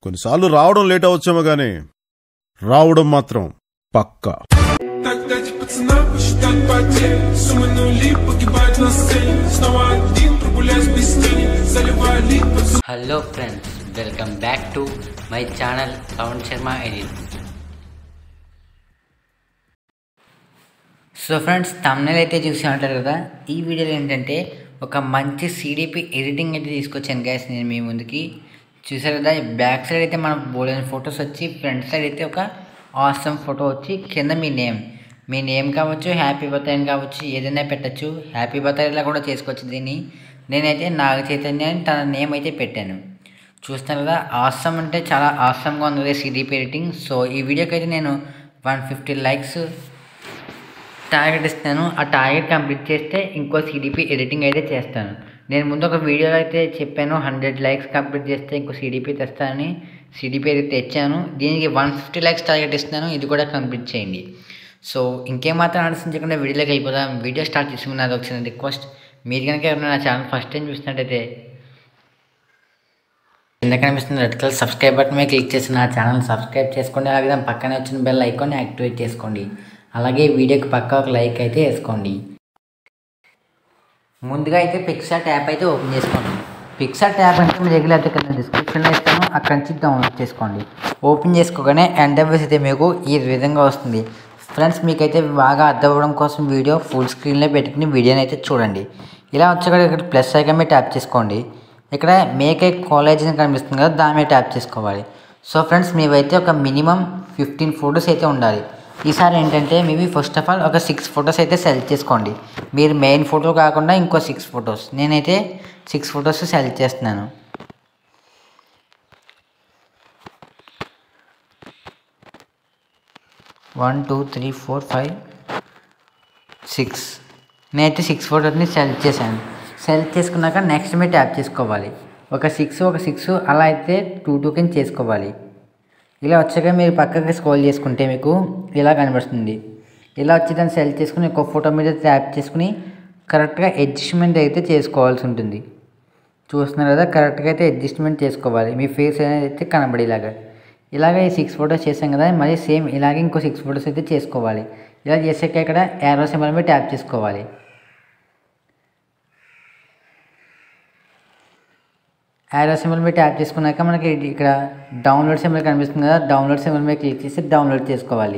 కొన్నిసార్లు రావడం లేట్ అవచ్చేమో గానీ రావడం మాత్రం పక్కా Так дайте пацанам посчитать потери Суммы нули погибают на сцене Снова один прогуляюсь без тени Заливаю лид под hello friends welcome back to my channel Pawan Sharma edit so friends thumbnail అయితే చూసి ఉంటారు కదా ఈ వీడియోలో ఏంటంటే ఒక మంచి సిడిపి ఎడిటింగ్ అయితే తీసుకొచ్చాను గైస్ నేను మీ ముందుకి చూసారు కదా బ్యాక్ సైడ్ అయితే మన బోలెన్ ఫొటోస్ వచ్చి ఫ్రంట్ సైడ్ అయితే ఒక ఆసమ్ ఫోటో వచ్చి కింద మీ నేమ్ మీ నేమ్ కావచ్చు హ్యాపీ బర్త్డే అని కావచ్చు ఏదైనా పెట్టచ్చు హ్యాపీ బర్త్డేలా కూడా చేసుకోవచ్చు దీన్ని నేనైతే నాగ చైతన్య అని తన నేమ్ అయితే పెట్టాను చూస్తాను కదా ఆసమ్ అంటే చాలా ఆసమ్గా ఉంది సిడిపి ఎడిటింగ్ సో ఈ వీడియోకి అయితే నేను వన్ ఫిఫ్టీ లైక్స్ టార్గెట్ ఇస్తాను ఆ టార్గెట్ కంప్లీట్ చేస్తే ఇంకో సిడిపి ఎడిటింగ్ అయితే చేస్తాను నేను ముందు ఒక వీడియోలో అయితే చెప్పాను హండ్రెడ్ లైక్స్ కంప్లీట్ చేస్తే ఇంకో సిడిపి తెస్తానని సిడిపి అయితే తెచ్చాను దీనికి వన్ ఫిఫ్టీ లైక్స్ టార్గెట్ ఇస్తున్నాను ఇది కూడా కంప్లీట్ చేయండి సో ఇంకేమాత్రం ఆలస్యం చేయకుండా వీడియోలోకి వెళ్ళిపోదాం వీడియో స్టార్ట్ చేసుకున్నది ఒక చిన్న రిక్వెస్ట్ మీరు కనుక ఎవరైనా నా ఛానల్ ఫస్ట్ టైం చూసినట్టయితే కింద కనిపిస్తున్న రెడ్ కలర్ సబ్స్క్రైబ్ బటన్ మీద క్లిక్ చేసి నా ఛానల్ సబ్స్క్రైబ్ చేసుకోండి అలాగే దాని పక్కనే వచ్చిన బెల్ ఐకాన్ని యాక్టివేట్ చేసుకోండి అలాగే వీడియోకి పక్క ఒక లైక్ అయితే వేసుకోండి ముందుగా అయితే పిక్సార్ట్ యాప్ అయితే ఓపెన్ చేసుకోండి పిక్సార్ట్ యాప్ అంటే మీ దగ్గర అయితే కింద డిస్క్రిప్షన్లో ఇస్తాను అక్కడి నుంచి డౌన్లోడ్ చేసుకోండి ఓపెన్ చేసుకోగానే ఎంటర్ఫేస్ అయితే మీకు ఈ విధంగా వస్తుంది ఫ్రెండ్స్ మీకైతే బాగా అర్థం అవ్వడం కోసం వీడియో ఫుల్ స్క్రీన్లో పెట్టుకుని వీడియోని అయితే చూడండి ఇలా వచ్చాక ఇక్కడ ప్లస్ ఐకాన్ మీద ట్యాప్ చేసుకోండి ఇక్కడ మేక్ ఏ కాలేజ్ అని కనిపిస్తుంది కదా దాని మీద ట్యాప్ చేసుకోవాలి సో ఫ్రెండ్స్ మీవైతే ఒక మినిమం ఫిఫ్టీన్ ఫొటోస్ అయితే ఉండాలి ఈసారి ఏంటంటే మేబీ ఫస్ట్ ఆఫ్ ఆల్ ఒక సిక్స్ ఫొటోస్ అయితే సెలెక్ట్ చేసుకోండి మీరు మెయిన్ ఫోటో కాకుండా ఇంకో సిక్స్ ఫొటోస్ నేనైతే సిక్స్ ఫొటోస్ సెలెక్ట్ చేస్తున్నాను one two three four five six నేనైతే సిక్స్ ఫోటోస్ని సెలెక్ట్ చేశాను సెలెక్ట్ చేసుకున్నాక నెక్స్ట్ మీరు ట్యాప్ చేసుకోవాలి ఒక సిక్స్ ఒక సిక్స్ అలా అయితే టూ టూ కింద చేసుకోవాలి ఇలా వచ్చాక మీరు పక్కకి స్క్రోల్ చేసుకుంటే మీకు ఇలా కనిపిస్తుంది ఇలా వచ్చి దాన్ని సెలెక్ట్ చేసుకుని ఒక ఫోటో మీద ట్యాప్ చేసుకుని కరెక్ట్గా అడ్జస్ట్మెంట్ అయితే చేసుకోవాల్సి ఉంటుంది చూస్తున్నారు కదా కరెక్ట్గా అయితే అడ్జస్ట్మెంట్ చేసుకోవాలి మీ ఫేస్ అనేది అయితే కనబడేలాగా ఇలాగ ఈ సిక్స్ ఫొటోస్ చేసాం కదా మళ్ళీ సేమ్ ఇలాగే ఇంకో సిక్స్ ఫొటోస్ అయితే చేసుకోవాలి ఇలా చేసాక ఇక్కడ యారో సింబల్ మీద ట్యాప్ చేసుకోవాలి యారో సింబల్ మీద ట్యాప్ చేసుకున్నాక మనకి ఇది ఇక్కడ డౌన్లోడ్ సింబల్ కనిపిస్తుంది కదా డౌన్లోడ్ సింబల్ మీద క్లిక్ చేసి డౌన్లోడ్ చేసుకోవాలి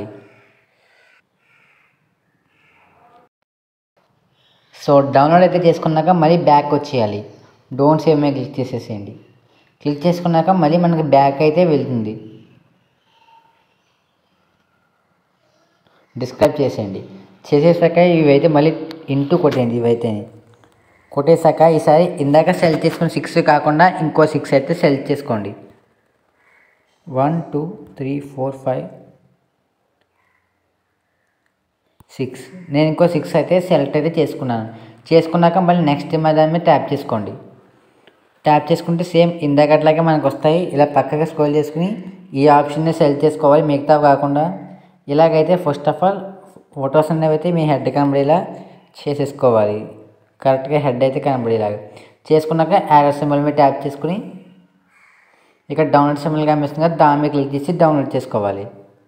సో డౌన్లోడ్ అయితే చేసుకున్నాక మళ్ళీ బ్యాక్ వచ్చేయాలి డోంట్ సేవ్ మీద క్లిక్ చేసేసేయండి క్లిక్ చేసుకున్నాక మళ్ళీ మనకి బ్యాక్ అయితే వెళ్తుంది డిస్క్రైబ్ చేసేయండి చేసేసాక ఇవైతే మళ్ళీ ఇంటూ కొట్టేయండి ఇవైతే కొట్టేశాక ఈసారి ఇందాక సెలెక్ట్ చేసుకున్న సిక్స్ కాకుండా ఇంకో సిక్స్ అయితే సెలెక్ట్ చేసుకోండి one two three four five six నేను ఇంకో సిక్స్ అయితే సెలెక్ట్ అయితే చేసుకున్నాను చేసుకున్నాక మళ్ళీ నెక్స్ట్ దాని మీద ట్యాప్ చేసుకోండి ట్యాప్ చేసుకుంటే సేమ్ ఇందాకట్లాగే మనకు వస్తాయి ఇలా పక్కగా స్క్రోల్ చేసుకుని ఈ ఆప్షన్ని సెలెక్ట్ చేసుకోవాలి మిగతా కాకుండా ఇలాగైతే ఫస్ట్ ఆఫ్ ఆల్ ఫొటోస్ అనేవి అయితే మీ హెడ్ కనబడేలా చేసేసుకోవాలి కరెక్ట్గా హెడ్ అయితే కనబడేలాగా చేసుకున్నాక యారో సింబల్ మీద ట్యాప్ చేసుకుని ఇక్కడ డౌన్లోడ్ సింబల్ కనిపిస్తుంది కదా దాని మీద క్లిక్ చేసి డౌన్లోడ్ చేసుకోవాలి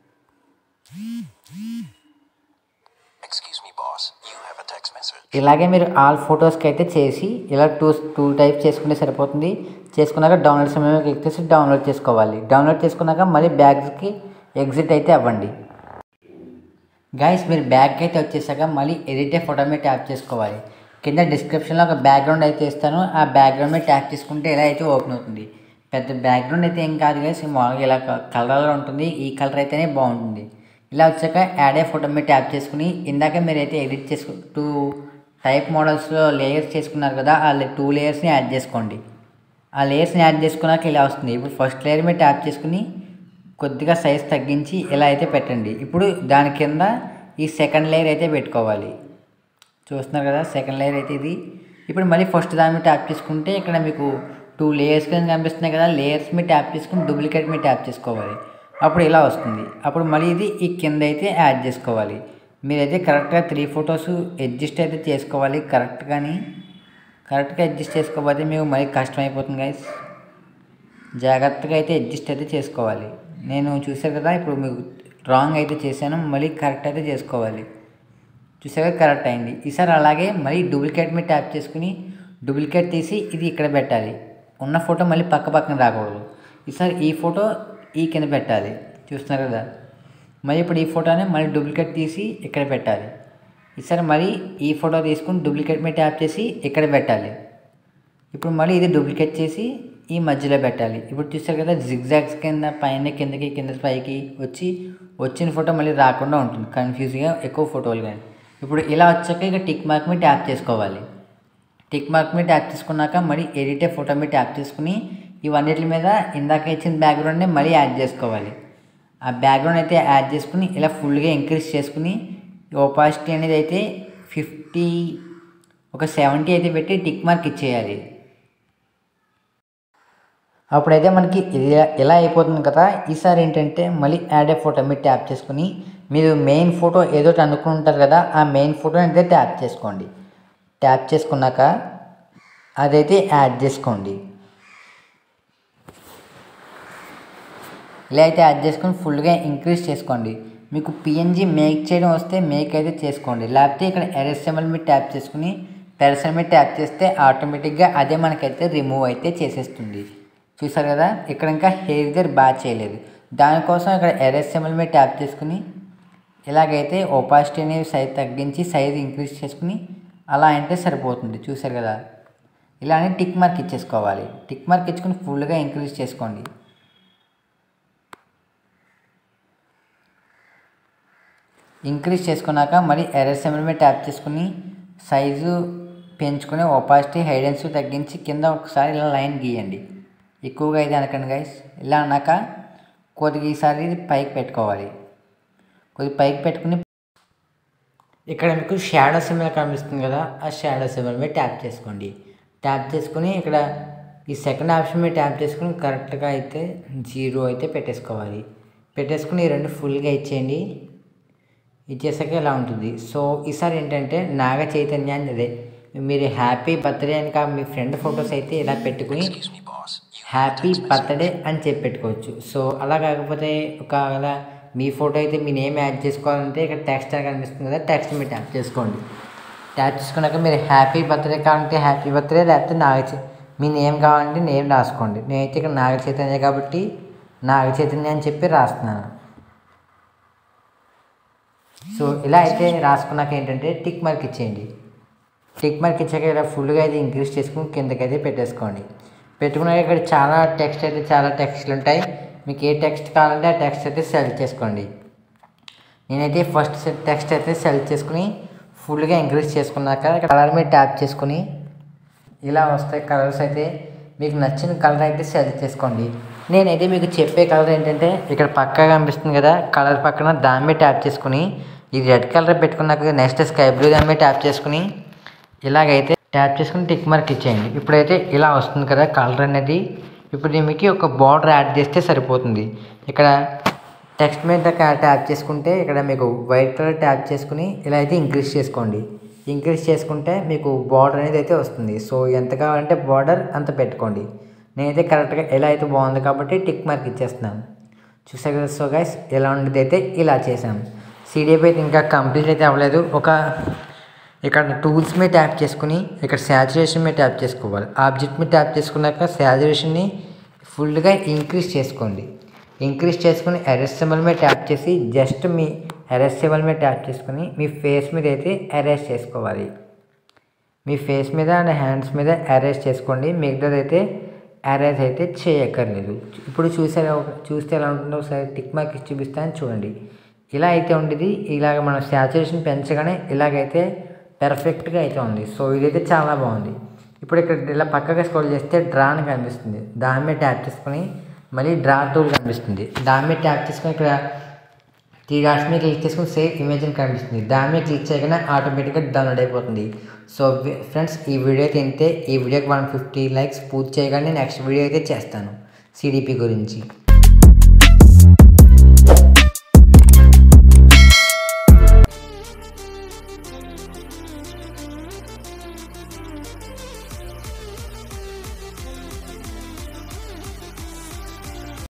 Excuse me, boss. You have a text message. ఇలాగే మీరు ఆల్ ఫొటోస్కి అయితే చేసి ఇలా టూ టూ టైప్స్ చేసుకుంటే సరిపోతుంది చేసుకున్నాక డౌన్లోడ్ సింబల్ మీద క్లిక్ చేసి డౌన్లోడ్ చేసుకోవాలి డౌన్లోడ్ చేసుకున్నాక మళ్ళీ బ్యాగ్స్కి ఎగ్జిట్ అయితే అవ్వండి గైస్ మీరు బ్యాగ్ అయితే వచ్చేసాక మళ్ళీ ఎడిటే ఫోటో మీద ట్యాప్ చేసుకోవాలి కింద డిస్క్రిప్షన్లో ఒక బ్యాక్గ్రౌండ్ అయితే ఇస్తాను ఆ బ్యాక్గ్రౌండ్ మీద ట్యాప్ చేసుకుంటే ఇలా అయితే ఓపెన్ అవుతుంది పెద్ద బ్యాక్గ్రౌండ్ అయితే ఏం కాదు గైస్ మామూలుగా ఇలా కలర్లో ఉంటుంది ఈ కలర్ అయితేనే బాగుంటుంది ఇలా వచ్చాక యాడ్ ఏ ఫోటో మీద ట్యాప్ చేసుకుని ఇందాక మీరైతే ఎడిట్ చేసుకు టూ టైప్ మోడల్స్లో లేయర్స్ చేసుకున్నారు కదా ఆ టూ లేయర్స్ని యాడ్ చేసుకోండి ఆ లేయర్స్ని యాడ్ చేసుకున్నాక ఇలా వస్తుంది ఇప్పుడు ఫస్ట్ లేయర్ మీద ట్యాప్ చేసుకుని కొద్దిగా సైజ్ తగ్గించి ఇలా అయితే పెట్టండి ఇప్పుడు దాని కింద ఈ సెకండ్ లేయర్ అయితే పెట్టుకోవాలి చూస్తున్నారు కదా సెకండ్ లేయర్ అయితే ఇది ఇప్పుడు మళ్ళీ ఫస్ట్ దాని మీద ట్యాప్ చేసుకుంటే ఇక్కడ మీకు టూ లేయర్స్ కింద కనిపిస్తున్నాయి కదా లేయర్స్ మీద ట్యాప్ చేసుకుని డూప్లికేట్ మీద ట్యాప్ చేసుకోవాలి అప్పుడు ఇలా వస్తుంది అప్పుడు మళ్ళీ ఇది ఈ కింద అయితే యాడ్ చేసుకోవాలి మీరైతే కరెక్ట్గా త్రీ ఫొటోస్ అడ్జస్ట్ అయితే చేసుకోవాలి కరెక్ట్ కానీ కరెక్ట్గా అడ్జస్ట్ చేసుకోకపోతే మీకు మరీ కష్టం అయిపోతుంది గైస్ జాగ్రత్తగా అయితే అడ్జస్ట్ అయితే చేసుకోవాలి నేను చూసాను కదా ఇప్పుడు మీకు రాంగ్ అయితే చేశాను మళ్ళీ కరెక్ట్ అయితే చేసుకోవాలి చూసాక కరెక్ట్ అయింది ఈసారి అలాగే మళ్ళీ డూప్లికేట్ మీద ట్యాప్ చేసుకుని డూప్లికేట్ తీసి ఇది ఇక్కడ పెట్టాలి ఉన్న ఫోటో మళ్ళీ పక్క పక్కన రాకూడదు ఈసారి ఈ ఫోటో ఈ కింద పెట్టాలి చూస్తున్నారు కదా మళ్ళీ ఇప్పుడు ఈ ఫోటోని మళ్ళీ డూప్లికేట్ తీసి ఇక్కడ పెట్టాలి ఈసారి మళ్ళీ ఈ ఫోటో తీసుకుని డూప్లికేట్ మీద ట్యాప్ చేసి ఇక్కడ పెట్టాలి ఇప్పుడు మళ్ళీ ఇది డూప్లికేట్ చేసి ఈ మధ్యలో పెట్టాలి ఇప్పుడు చూస్తారు కదా జిగ్జాగ్స్ కింద పైన కిందకి కింద పైకి వచ్చి వచ్చిన ఫోటో మళ్ళీ రాకుండా ఉంటుంది కన్ఫ్యూజ్గా ఎక్కువ ఫోటోలు కానీ ఇప్పుడు ఇలా వచ్చాక ఇక టిక్ మార్క్ మీద ట్యాప్ చేసుకోవాలి టిక్ మార్క్ మీద ట్యాప్ చేసుకున్నాక మళ్ళీ ఎడిటే ఫోటో మీద ట్యాప్ చేసుకుని ఇవన్నిటి మీద ఇందాక ఇచ్చిన బ్యాక్గ్రౌండ్ని మళ్ళీ యాడ్ చేసుకోవాలి ఆ బ్యాక్గ్రౌండ్ అయితే యాడ్ చేసుకుని ఇలా ఫుల్గా ఇంక్రీజ్ చేసుకుని ఓపాసిటీ అనేది అయితే ఫిఫ్టీ ఒక సెవెంటీ అయితే పెట్టి టిక్ మార్క్ ఇచ్చేయాలి అప్పుడైతే మనకి ఇది ఇలా అయిపోతుంది కదా ఈసారి ఏంటంటే మళ్ళీ యాడ్ ఏ ఫోటో మీరు ట్యాప్ చేసుకుని మీరు మెయిన్ ఫోటో ఏదో ఒకటి అనుకుంటారు కదా ఆ మెయిన్ ఫోటో అయితే ట్యాప్ చేసుకోండి ట్యాప్ చేసుకున్నాక అదైతే యాడ్ చేసుకోండి ఇలా అయితే యాడ్ చేసుకొని ఫుల్గా ఇంక్రీజ్ చేసుకోండి మీకు పిఎన్జీ మేక్ చేయడం వస్తే మేక్ అయితే చేసుకోండి లేకపోతే ఇక్కడ ఎర్ఎస్ఎంఎల్ మీద ట్యాప్ చేసుకుని పెరసల్ మీద ట్యాప్ చేస్తే ఆటోమేటిక్గా అదే మనకైతే రిమూవ్ అయితే చేసేస్తుంది చూసారు కదా ఇక్కడ ఇంకా హెయిర్ దగ్గర బాగా చేయలేదు దానికోసం ఇక్కడ ఎర్ఎస్ఎంఎల్ మీద ట్యాప్ చేసుకుని ఇలాగైతే ఒపాసిటీ అనేది సైజ్ తగ్గించి సైజ్ ఇంక్రీజ్ చేసుకుని అలా అంటే సరిపోతుంది చూసారు కదా ఇలానే టిక్ మార్క్ ఇచ్చేసుకోవాలి టిక్ మార్క్ ఇచ్చుకుని ఫుల్గా ఇంక్రీజ్ చేసుకోండి ఇంక్రీజ్ చేసుకున్నాక మళ్ళీ ఎర్ఎస్ఎంఎల్ మీద ట్యాప్ చేసుకుని సైజు పెంచుకుని ఒపాసిటీ హైడెన్స్ తగ్గించి కింద ఒకసారి ఇలా లైన్ గీయండి ఎక్కువగా అయితే అనకండి గైస్ ఇలా అన్నాక కొద్దిగా ఈసారి ఇది పైకి పెట్టుకోవాలి కొద్దిగా పైకి పెట్టుకుని ఇక్కడ మీకు షాడో సిమ్మల్ కనిపిస్తుంది కదా ఆ షాడో సిమ్మల్ మీద ట్యాప్ చేసుకోండి ట్యాప్ చేసుకుని ఇక్కడ ఈ సెకండ్ ఆప్షన్ మీద ట్యాప్ చేసుకుని కరెక్ట్గా అయితే జీరో అయితే పెట్టేసుకోవాలి పెట్టేసుకుని ఈ రెండు ఫుల్గా ఇచ్చేయండి ఇచ్చేసాక ఇలా ఉంటుంది సో ఈసారి ఏంటంటే నాగ చైతన్యాన్ని అదే మీరు హ్యాపీ బర్త్డే అని కా మీ ఫ్రెండ్ ఫొటోస్ అయితే ఇలా పెట్టుకుని Excuse me, boss. You happy birthday అని చెప్పి పెట్టుకోవచ్చు సో అలా కాకపోతే ఒకవేళ మీ ఫోటో అయితే మీ నేమ్ యాడ్ చేసుకోవాలంటే ఇక్కడ టెక్స్ట్ అని కనిపిస్తుంది కదా టెక్స్ట్ మీరు ట్యాప్ చేసుకోండి ట్యాప్ చేసుకున్నాక మీరు హ్యాపీ బర్త్డే కావాలంటే హ్యాపీ బర్త్డే లేకపోతే నాగ చై- మీ నేమ్ కావాలంటే నేమ్ రాసుకోండి నేనైతే ఇక్కడ నాగ చైతన్య కాబట్టి నాగ చైతన్య అని చెప్పి రాస్తున్నాను సో ఇలా అయితే రాసుకున్నాక ఏంటంటే టిక్ మార్క్ ఇచ్చేయండి టిక్ మార్క్ ఇచ్చాక ఇలా ఫుల్గా అయితే ఇంక్రీజ్ చేసుకుని కిందకి అయితే పెట్టేసుకోండి పెట్టుకున్నాక ఇక్కడ చాలా టెక్స్ట్ అయితే చాలా టెక్స్ట్లు ఉంటాయి మీకు ఏ టెక్స్ట్ కావాలంటే ఆ టెక్స్ట్ అయితే సెలెక్ట్ చేసుకోండి నేనైతే ఫస్ట్ టెక్స్ట్ అయితే సెలెక్ట్ చేసుకుని ఫుల్గా ఇంక్రీజ్ చేసుకున్నాక ఇక్కడ కలర్ మీద ట్యాప్ చేసుకుని ఇలా వస్తాయి కలర్స్ అయితే మీకు నచ్చిన కలర్ అయితే సెలెక్ట్ చేసుకోండి నేనైతే మీకు చెప్పే కలర్ ఏంటంటే ఇక్కడ పక్కగా కనిపిస్తుంది కదా కలర్ పక్కన దాని మీద ట్యాప్ చేసుకుని ఇది రెడ్ కలర్ పెట్టుకున్నాక నెక్స్ట్ స్కై బ్లూ దాని మీద ట్యాప్ చేసుకుని ఇలాగైతే ట్యాప్ చేసుకుని టిక్ మార్క్ ఇచ్చేయండి ఇప్పుడైతే ఇలా వస్తుంది కదా కలర్ అనేది ఇప్పుడు దీనికి ఒక బార్డర్ యాడ్ చేస్తే సరిపోతుంది ఇక్కడ టెక్స్ట్ మీద ట్యాప్ చేసుకుంటే ఇక్కడ మీకు వైట్ కలర్ ట్యాప్ చేసుకుని ఇలా అయితే ఇంక్రీజ్ చేసుకోండి ఇంక్రీజ్ చేసుకుంటే మీకు బార్డర్ అనేది అయితే వస్తుంది సో ఎంత కావాలంటే బార్డర్ అంత పెట్టుకోండి నేనైతే కరెక్ట్గా ఎలా అయితే బాగుంది కాబట్టి టిక్ మార్క్ ఇచ్చేస్తున్నాను చూసా కదా సో గైస్ ఎలా ఉండేది అయితే ఇలా చేసాం సీడీఎఫ్ అయితే ఇంకా కంప్లీట్ అయితే అవ్వలేదు ఒక ఇక్కడ టూల్స్ మీద ట్యాప్ చేసుకుని ఇక్కడ శాచురేషన్ మీద ట్యాప్ చేసుకోవాలి ఆబ్జెక్ట్ మీద ట్యాప్ చేసుకున్నాక శాచురేషన్ని ఫుల్గా ఇంక్రీజ్ చేసుకోండి ఇంక్రీజ్ చేసుకుని ఎర్ఎస్ఎంఎల్ మీద ట్యాప్ చేసి జస్ట్ మీ ఎర్ఎస్ఎంఎల్ మీద ట్యాప్ చేసుకుని మీ ఫేస్ మీద అయితే అరేస్ చేసుకోవాలి మీ ఫేస్ మీద అండ్ హ్యాండ్స్ మీద అరేస్ చేసుకోండి మిగతాది అయితే అరేస్ అయితే చేయక్కర్లేదు ఇప్పుడు చూసే చూస్తే ఎలా ఉంటుందో ఒకసారి టిక్ మార్క్ ఇచ్చి చూపిస్తాను చూడండి ఇలా అయితే ఉండేది ఇలాగ మనం శాచురేషన్ పెంచగానే ఇలాగైతే పెర్ఫెక్ట్గా అయితే ఉంది సో ఇదైతే చాలా బాగుంది ఇప్పుడు ఇక్కడ ఇలా పక్కగా స్క్రోల్ చేస్తే డ్రా అని కనిపిస్తుంది దాని మీద ట్యాప్ చేసుకొని మళ్ళీ డ్రా టూల్ కనిపిస్తుంది దాని మీద ట్యాప్ చేసుకొని ఇక్కడ త్రీ డాట్స్ మీద క్లిక్ చేసుకుని సేవ్ ఇమేజ్ అని కనిపిస్తుంది దాని మీద క్లిక్ చేయగానే ఆటోమేటిక్గా డౌన్లోడ్ అయిపోతుంది సో ఫ్రెండ్స్ ఈ వీడియో అయితే ఇంతే ఈ వీడియోకి వన్ ఫిఫ్టీ లైక్స్ పూర్తి చేయగానే నెక్స్ట్ వీడియో అయితే చేస్తాను సిడిపి గురించి